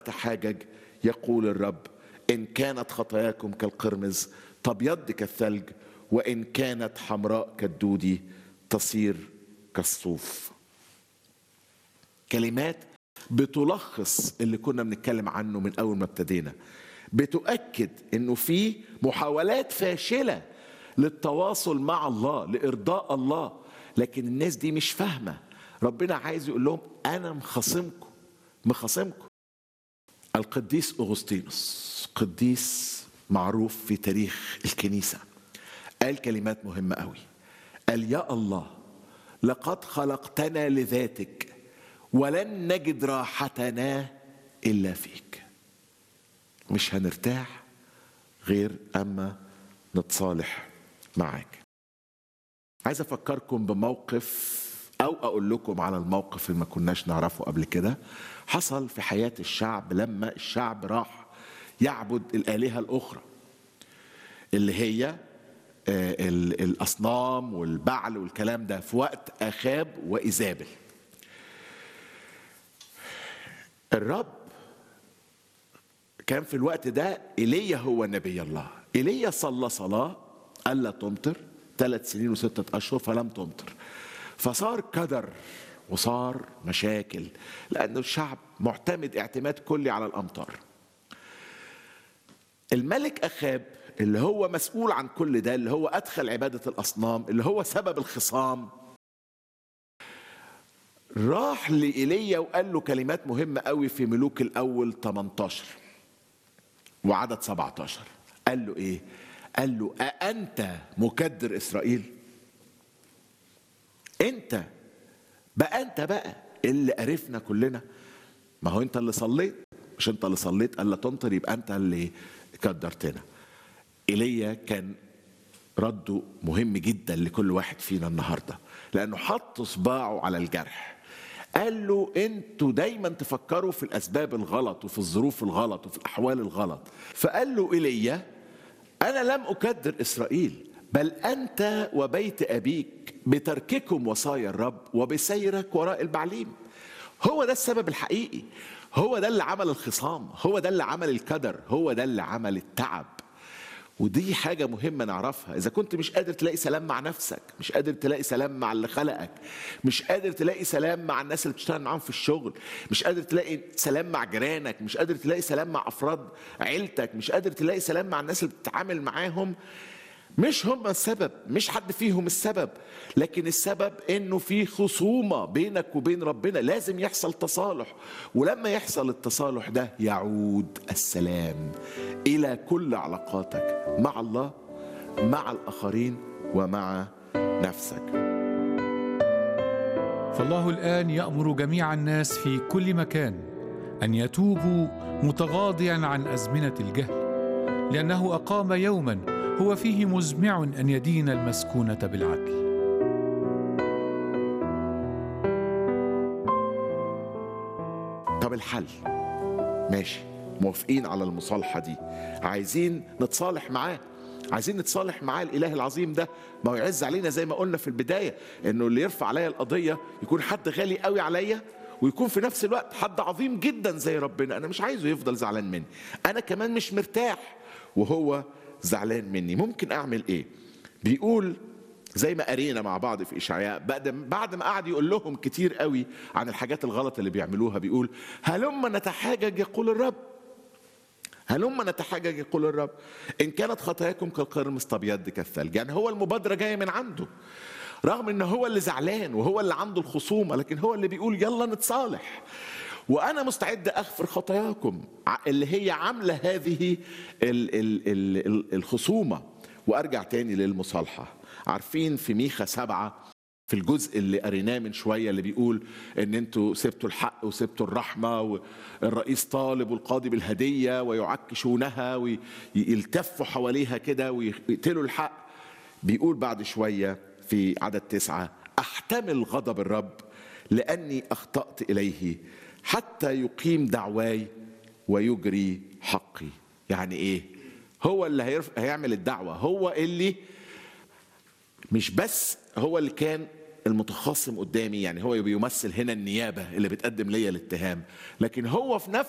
تحاجج يقول الرب إن كانت خطاياكم كالقرمز تبيض كالثلج وإن كانت حمراء كالدودي تصير كالصوف كلمات بتلخص اللي كنا بنتكلم عنه من أول ما ابتدينا بتؤكد انه في محاولات فاشله للتواصل مع الله لارضاء الله لكن الناس دي مش فاهمه ربنا عايز يقول لهم انا مخاصمكم مخاصمكم القديس اغسطينوس قديس معروف في تاريخ الكنيسه قال كلمات مهمه قوي قال يا الله لقد خلقتنا لذاتك ولن نجد راحتنا الا فيك مش هنرتاح غير اما نتصالح معاك عايز افكركم بموقف او اقول لكم على الموقف اللي ما كناش نعرفه قبل كده حصل في حياه الشعب لما الشعب راح يعبد الالهه الاخرى اللي هي الاصنام والبعل والكلام ده في وقت اخاب وايزابل الرب كان في الوقت ده ايليا هو نبي الله ايليا صلى صلاه الا تمطر ثلاث سنين وستة اشهر فلم تمطر فصار كدر وصار مشاكل لأن الشعب معتمد اعتماد كلي على الأمطار الملك أخاب اللي هو مسؤول عن كل ده اللي هو أدخل عبادة الأصنام اللي هو سبب الخصام راح لإيليا وقال له كلمات مهمة قوي في ملوك الأول 18 وعدد 17 قال له إيه؟ قال له أأنت مكدر إسرائيل؟ أنت بقى أنت بقى اللي قرفنا كلنا ما هو أنت اللي صليت مش أنت اللي صليت ألا تمطر يبقى أنت اللي كدرتنا إيليا كان رده مهم جدا لكل واحد فينا النهارده لأنه حط صباعه على الجرح قال له انتوا دايما تفكروا في الاسباب الغلط وفي الظروف الغلط وفي الاحوال الغلط فقال له ايليا انا لم اكدر اسرائيل بل انت وبيت ابيك بترككم وصايا الرب وبسيرك وراء البعليم هو ده السبب الحقيقي هو ده اللي عمل الخصام هو ده اللي عمل الكدر هو ده اللي عمل التعب ودي حاجة مهمة نعرفها إذا كنت مش قادر تلاقي سلام مع نفسك مش قادر تلاقي سلام مع اللي خلقك مش قادر تلاقي سلام مع الناس اللي بتشتغل معاهم في الشغل مش قادر تلاقي سلام مع جيرانك مش قادر تلاقي سلام مع أفراد عيلتك مش قادر تلاقي سلام مع الناس اللي بتتعامل معاهم مش هم السبب مش حد فيهم السبب لكن السبب انه في خصومه بينك وبين ربنا لازم يحصل تصالح ولما يحصل التصالح ده يعود السلام الى كل علاقاتك مع الله مع الاخرين ومع نفسك فالله الان يامر جميع الناس في كل مكان ان يتوبوا متغاضيا عن ازمنه الجهل لانه اقام يوما هو فيه مزمع ان يدين المسكونه بالعدل طب الحل ماشي موافقين على المصالحه دي عايزين نتصالح معاه عايزين نتصالح معاه الاله العظيم ده ما هو يعز علينا زي ما قلنا في البدايه انه اللي يرفع عليا القضيه يكون حد غالي قوي عليا ويكون في نفس الوقت حد عظيم جدا زي ربنا انا مش عايزه يفضل زعلان مني انا كمان مش مرتاح وهو زعلان مني ممكن اعمل ايه بيقول زي ما قرينا مع بعض في اشعياء بعد بعد ما قعد يقول لهم كتير قوي عن الحاجات الغلط اللي بيعملوها بيقول هلما نتحاجج يقول الرب هلما نتحاجج يقول الرب ان كانت خطاياكم كالقرمز تبيض كالثلج يعني هو المبادره جايه من عنده رغم ان هو اللي زعلان وهو اللي عنده الخصومه لكن هو اللي بيقول يلا نتصالح وانا مستعد اغفر خطاياكم اللي هي عامله هذه ال ال ال الخصومه وارجع تاني للمصالحه عارفين في ميخا سبعه في الجزء اللي قريناه من شويه اللي بيقول ان انتوا سبتوا الحق وسبتوا الرحمه والرئيس طالب والقاضي بالهديه ويعكشونها ويلتفوا حواليها كده ويقتلوا الحق بيقول بعد شويه في عدد تسعه احتمل غضب الرب لاني اخطات اليه حتى يقيم دعواي ويجري حقي يعني ايه هو اللي هيرف... هيعمل الدعوة هو اللي مش بس هو اللي كان المتخاصم قدامي يعني هو بيمثل هنا النيابة اللي بتقدم ليا الاتهام لكن هو في نفس